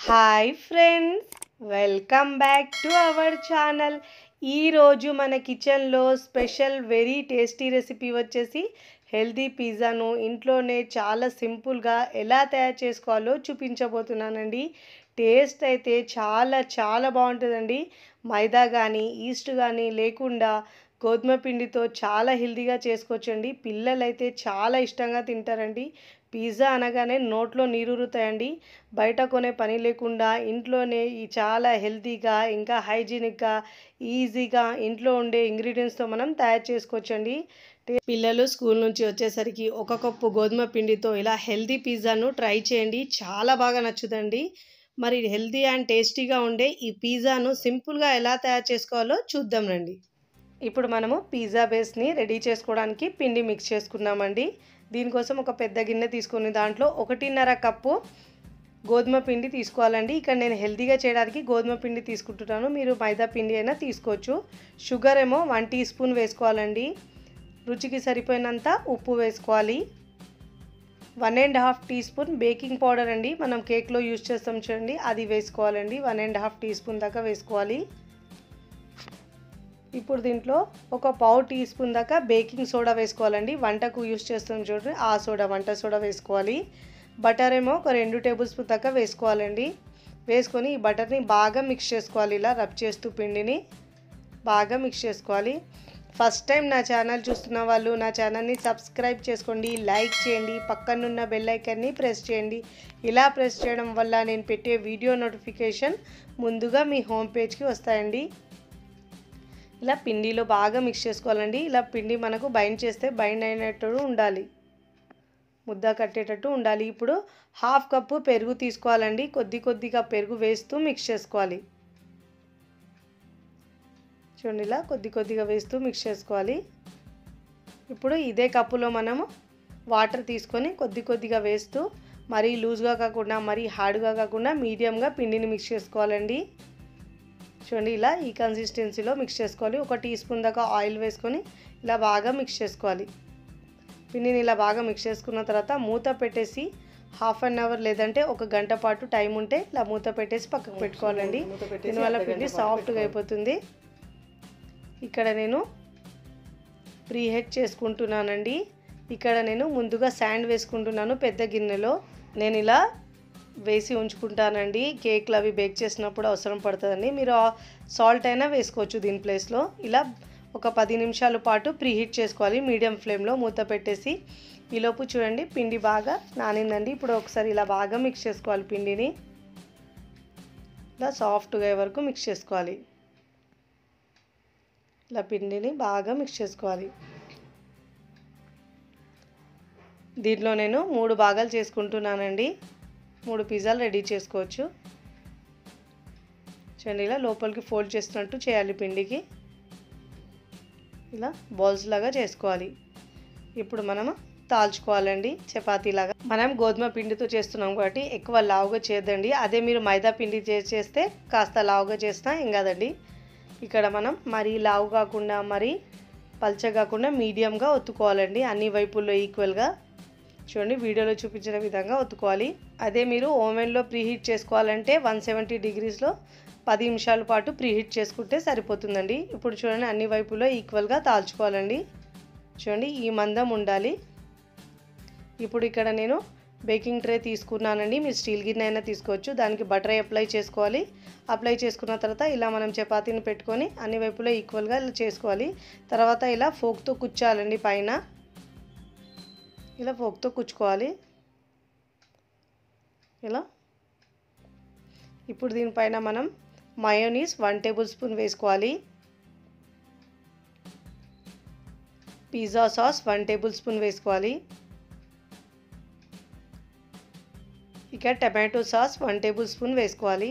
hi friends welcome back to our channel ఈరోజు మన కిచెన్లో స్పెషల్ వెరీ టేస్టీ రెసిపీ వచ్చేసి హెల్దీ పిజ్జాను ఇంట్లోనే చాలా సింపుల్గా ఎలా తయారు చేసుకోవాలో చూపించబోతున్నానండి టేస్ట్ అయితే చాలా చాలా బాగుంటుందండి మైదా కానీ ఈస్ట్ కానీ లేకుండా గోధుమ పిండితో చాలా హెల్తీగా చేసుకోవచ్చండి పిల్లలైతే చాలా ఇష్టంగా తింటారండి పిజ్జా అనగానే నోట్లో నీరురుతాయండి బయట కొనే పని లేకుండా ఇంట్లోనే ఈ చాలా హెల్తీగా ఇంకా హైజీనిక్గా ఈజీగా ఇంట్లో ఉండే ఇంగ్రీడియంట్స్తో మనం తయారు చేసుకోవచ్చండి పిల్లలు స్కూల్ నుంచి వచ్చేసరికి ఒక కప్పు గోధుమ పిండితో ఇలా హెల్తీ పిజ్జాను ట్రై చేయండి చాలా బాగా నచ్చుదండి మరి హెల్తీ అండ్ టేస్టీగా ఉండే ఈ పిజ్జాను సింపుల్గా ఎలా తయారు చేసుకోవాలో చూద్దాం రండి ఇప్పుడు మనము పిజ్జా బేస్ని రెడీ చేసుకోవడానికి పిండి మిక్స్ చేసుకున్నామండి దీనికోసం ఒక పెద్ద గిన్నె తీసుకుని దాంట్లో ఒకటిన్నర కప్పు గోధుమ పిండి తీసుకోవాలండి ఇక్కడ నేను హెల్తీగా చేయడానికి గోధుమ పిండి తీసుకుంటున్నాను మీరు మైదా పిండి అయినా తీసుకోవచ్చు షుగర్ ఏమో వన్ టీ స్పూన్ వేసుకోవాలండి రుచికి సరిపోయినంత ఉప్పు వేసుకోవాలి one and half teaspoon baking powder అండి మనం కేక్లో యూజ్ చేస్తాం చూడండి అది వేసుకోవాలండి one and half teaspoon దాకా వేసుకోవాలి ఇప్పుడు దీంట్లో ఒక పావు టీ స్పూన్ దాకా బేకింగ్ సోడా వేసుకోవాలండి వంటకు యూస్ చేస్తాం చూడండి ఆ సోడా వంట సోడా వేసుకోవాలి బటర్ ఏమో ఒక రెండు టేబుల్ స్పూన్ దాకా వేసుకోవాలండి వేసుకొని ఈ బటర్ని బాగా మిక్స్ చేసుకోవాలి ఇలా రబ్ చేస్తూ పిండిని బాగా మిక్స్ చేసుకోవాలి ఫస్ట్ టైం నా ఛానల్ చూస్తున్న వాళ్ళు నా ఛానల్ని సబ్స్క్రైబ్ చేసుకోండి లైక్ చేయండి పక్కనున్న బెల్ ఐకన్ని ప్రెస్ చేయండి ఇలా ప్రెస్ చేయడం వల్ల నేను పెట్టే వీడియో నోటిఫికేషన్ ముందుగా మీ హోమ్ పేజ్కి వస్తాయండి ఇలా పిండిలో బాగా మిక్స్ చేసుకోవాలండి ఇలా పిండి మనకు బైండ్ చేస్తే బైండ్ అయినట్టు ఉండాలి ముద్ద కట్టేటట్టు ఉండాలి ఇప్పుడు హాఫ్ కప్పు పెరుగు తీసుకోవాలండి కొద్ది కొద్దిగా పెరుగు వేస్తూ మిక్స్ చేసుకోవాలి చూడండి ఇలా కొద్ది కొద్దిగా వేస్తూ మిక్స్ చేసుకోవాలి ఇప్పుడు ఇదే కప్పులో మనము వాటర్ తీసుకొని కొద్ది కొద్దిగా వేస్తూ మరీ లూజ్గా కాకుండా మరీ హార్డ్గా కాకుండా మీడియంగా పిండిని మిక్స్ చేసుకోవాలండి చూడండి ఇలా ఈ కన్సిస్టెన్సీలో మిక్స్ చేసుకోవాలి ఒక టీ స్పూన్ దాకా ఆయిల్ వేసుకొని ఇలా బాగా మిక్స్ చేసుకోవాలి పిండిని ఇలా బాగా మిక్స్ చేసుకున్న తర్వాత మూత పెట్టేసి హాఫ్ అన్ అవర్ లేదంటే ఒక గంట పాటు టైం ఉంటే ఇలా మూత పెట్టేసి పక్కకు పెట్టుకోవాలండి దీనివల్ల పిండి సాఫ్ట్గా అయిపోతుంది ఇక్కడ నేను ప్రీ హెడ్ చేసుకుంటున్నానండి ఇక్కడ నేను ముందుగా శాండ్ వేసుకుంటున్నాను పెద్ద గిన్నెలో నేను ఇలా వేసి ఉంచుకుంటానండి కేక్లు అవి బేక్ చేసినప్పుడు అవసరం పడుతుందండి మీరు సాల్ట్ అయినా వేసుకోవచ్చు దీని ప్లేస్లో ఇలా ఒక పది నిమిషాల పాటు ప్రీహీట్ చేసుకోవాలి మీడియం ఫ్లేమ్లో మూత పెట్టేసి ఈలోపు చూడండి పిండి బాగా నానిందండి ఇప్పుడు ఒకసారి ఇలా బాగా మిక్స్ చేసుకోవాలి పిండిని ఇలా సాఫ్ట్గా అయ్యే వరకు మిక్స్ చేసుకోవాలి ఇలా పిండిని బాగా మిక్స్ చేసుకోవాలి దీంట్లో నేను మూడు భాగాలు చేసుకుంటున్నానండి మూడు పిజ్జాలు రెడీ చేసుకోవచ్చు చూడండి ఇలా లోపలికి ఫోల్డ్ చేసినట్టు చేయాలి పిండికి ఇలా బాల్స్ లాగా చేసుకోవాలి ఇప్పుడు మనము తాల్చుకోవాలండి చపాతీలాగా మనం గోధుమ పిండితో చేస్తున్నాం కాబట్టి ఎక్కువ లావుగా చేయదండి అదే మీరు మైదా పిండి చేస్తే కాస్త లావుగా చేసినా ఏం కాదండి ఇక్కడ మనం మరీ లావు కాకుండా మరీ పల్చ కాకుండా మీడియంగా ఒత్తుకోవాలండి అన్ని వైపుల్లో ఈక్వల్గా చూడండి వీడియోలో చూపించిన విధంగా ఒత్తుకోవాలి అదే మీరు ఓవెన్లో ప్రీహీట్ చేసుకోవాలంటే వన్ సెవెంటీ డిగ్రీస్లో పది నిమిషాల పాటు ప్రీహీట్ చేసుకుంటే సరిపోతుందండి ఇప్పుడు చూడండి అన్ని వైపులో ఈక్వల్గా తాల్చుకోవాలండి చూడండి ఈ మందం ఉండాలి ఇప్పుడు ఇక్కడ నేను బేకింగ్ ట్రే తీసుకున్నానండి మీరు స్టీల్ గిన్నె అయినా తీసుకోవచ్చు దానికి బటర్ అప్లై చేసుకోవాలి అప్లై చేసుకున్న తర్వాత ఇలా మనం చపాతీని పెట్టుకొని అన్ని వైపులో ఈక్వల్గా ఇలా చేసుకోవాలి తర్వాత ఇలా ఫోక్తో కుచ్చాలండి పైన ఇలా ఫోక్తో కుచ్చుకోవాలి ఇలా ఇప్పుడు దీనిపైన మనం మయోనీస్ వన్ టేబుల్ స్పూన్ వేసుకోవాలి pizza sauce one tablespoon వేసుకోవాలి ఇక tomato sauce one tablespoon వేసుకోవాలి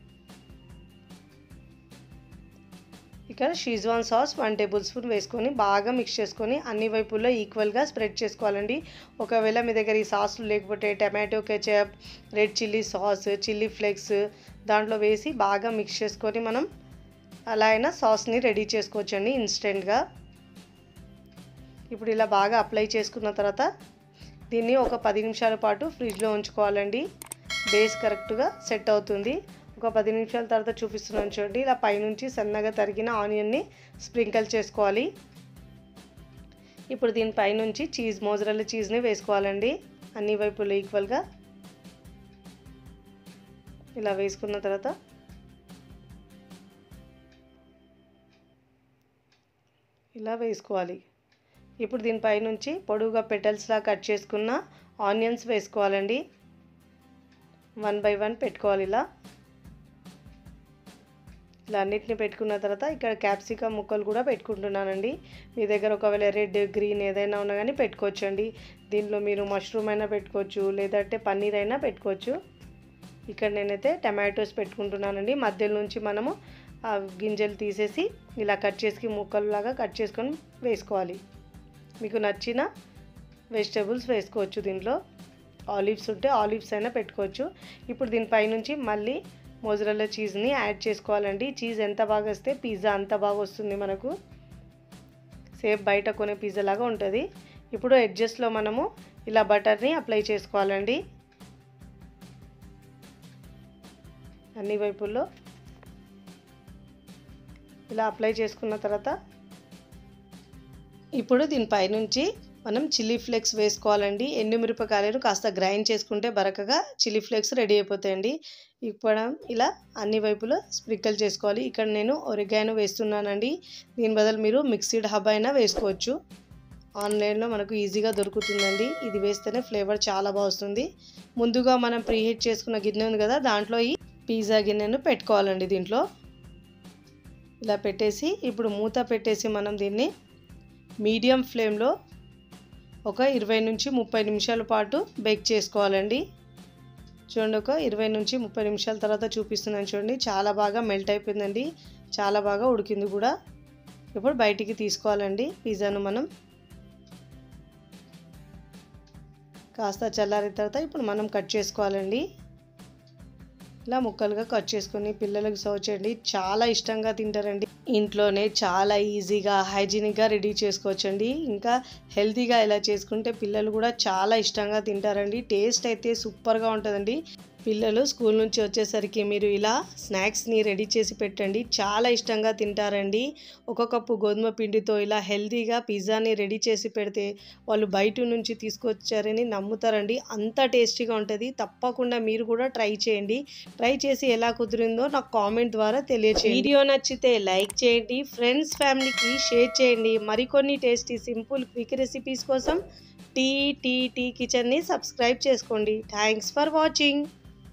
ఇక్కడ schezwan sauce one tablespoon వేసుకొని బాగా మిక్స్ చేసుకొని అన్ని వైపుల్లో ఈక్వల్గా స్ప్రెడ్ చేసుకోవాలండి ఒకవేళ మీ దగ్గర ఈ సాస్లు లేకపోతే tomato ketchup red chilli sauce chilli flakes దాంట్లో వేసి బాగా మిక్స్ చేసుకొని మనం అలా అయినా సాస్ని రెడీ చేసుకోవచ్చండి ఇన్స్టెంట్గా ఇప్పుడు ఇలా బాగా అప్లై చేసుకున్న తర్వాత దీన్ని ఒక పది నిమిషాల పాటు ఫ్రిడ్జ్లో ఉంచుకోవాలండి బేస్ కరెక్ట్గా సెట్ అవుతుంది ఒక పది నిమిషాల తర్వాత చూపిస్తున్నాను చూడండి ఇలా పైనుంచి సన్నగా తరిగిన ఆనియన్ని స్ప్రింకిల్ చేసుకోవాలి ఇప్పుడు దీని పైనుంచి చీజ్ మోజరల్ల చీజ్ని వేసుకోవాలండి అన్ని వైపులు ఈక్వల్గా ఇలా వేసుకున్న తర్వాత ఇలా వేసుకోవాలి ఇప్పుడు దీనిపై నుంచి పొడుగుగా పెటల్స్లా కట్ చేసుకున్న ఆనియన్స్ వేసుకోవాలండి వన్ బై వన్ పెట్టుకోవాలి ఇలా ఇలా అన్నిటిని పెట్టుకున్న తర్వాత ఇక్కడ క్యాప్సికమ్ ముక్కలు కూడా పెట్టుకుంటున్నానండి మీ దగ్గర ఒకవేళ రెడ్ గ్రీన్ ఏదైనా ఉన్నా కానీ పెట్టుకోవచ్చండి దీంట్లో మీరు మష్రూమ్ అయినా పెట్టుకోవచ్చు లేదంటే పన్నీర్ అయినా పెట్టుకోవచ్చు ఇక్కడ నేనైతే టమాటోస్ పెట్టుకుంటున్నానండి మధ్యలో నుంచి మనము ఆ గింజలు తీసేసి ఇలా కట్ చేసి ముక్కల్లాగా కట్ చేసుకొని వేసుకోవాలి మీకు నచ్చిన వెజిటేబుల్స్ వేసుకోవచ్చు దీంట్లో ఆలివ్స్ ఉంటే ఆలివ్స్ అయినా పెట్టుకోవచ్చు ఇప్పుడు దీనిపై నుంచి మళ్ళీ మోజరల్లా చీజ్ని యాడ్ చేసుకోవాలండి చీజ్ ఎంత బాగా వస్తే పిజ్జా అంత బాగా వస్తుంది మనకు సేఫ్ బయట కొనే పిజ్జా లాగా ఉంటుంది ఇప్పుడు ఎడ్జస్ట్లో మనము ఇలా బటర్ని అప్లై చేసుకోవాలండి అన్ని వైపుల్లో ఇలా అప్లై చేసుకున్న తర్వాత ఇప్పుడు దీనిపై నుంచి మనం చిల్లీ ఫ్లేక్స్ వేసుకోవాలండి ఎండుమిరపకాయలు కాస్త గ్రైండ్ చేసుకుంటే బరకగా చిల్లీ ఫ్లేక్స్ రెడీ అయిపోతాయండి ఇప్పుడు ఇలా అన్ని వైపులో స్ప్రింకిల్ చేసుకోవాలి ఇక్కడ నేను ఒరిగాను వేస్తున్నానండి దీని బదులు మీరు మిక్సీడ్ హబ్ అయినా వేసుకోవచ్చు ఆన్లైన్లో మనకు ఈజీగా దొరుకుతుందండి ఇది వేస్తేనే ఫ్లేవర్ చాలా బాగా వస్తుంది ముందుగా మనం ప్రీహీట్ చేసుకున్న గిన్నె ఉంది కదా దాంట్లో ఈ పిజ్జా గిన్నెను పెట్టుకోవాలండి దీంట్లో ఇలా పెట్టేసి ఇప్పుడు మూత పెట్టేసి మనం దీన్ని మీడియం ఫ్లేమ్లో ఒక ఇరవై నుంచి ముప్పై నిమిషాల పాటు బేక్ చేసుకోవాలండి చూడండి ఒక ఇరవై నుంచి ముప్పై నిమిషాల తర్వాత చూపిస్తున్నాను చూడండి చాలా బాగా మెల్ట్ అయిపోయిందండి చాలా బాగా ఉడికింది కూడా ఇప్పుడు బయటికి తీసుకోవాలండి పిజ్జాను మనం కాస్త చల్లారిన తర్వాత ఇప్పుడు మనం కట్ చేసుకోవాలండి ఇలా ముక్కలుగా కట్ చేసుకొని పిల్లలకు సర్వ్ చేయండి చాలా ఇష్టంగా తింటారండి ఇంట్లోనే చాలా ఈజీగా హైజీనిక్గా రెడీ చేసుకోవచ్చండి ఇంకా హెల్తీగా ఇలా చేసుకుంటే పిల్లలు కూడా చాలా ఇష్టంగా తింటారండి టేస్ట్ అయితే సూపర్గా ఉంటుందండి పిల్లలు స్కూల్ నుంచి వచ్చేసరికి మీరు ఇలా స్నాక్స్ని రెడీ చేసి పెట్టండి చాలా ఇష్టంగా తింటారండి ఒక కప్పు గోధుమ పిండితో ఇలా హెల్తీగా పిజ్జాని రెడీ చేసి పెడితే వాళ్ళు బయట నుంచి తీసుకొచ్చారని నమ్ముతారండి అంత టేస్టీగా ఉంటుంది తప్పకుండా మీరు కూడా ట్రై చేయండి ట్రై చేసి ఎలా కుదిరిందో నాకు కామెంట్ ద్వారా తెలియచేయండి వీడియో నచ్చితే లైక్ చేయండి ఫ్రెండ్స్ ఫ్యామిలీకి షేర్ చేయండి మరికొన్ని టేస్టీ సింపుల్ క్విక్ రెసిపీస్ కోసం టీ టీ టీ కిచెన్ని సబ్స్క్రైబ్ చేసుకోండి థ్యాంక్స్ ఫర్ వాచింగ్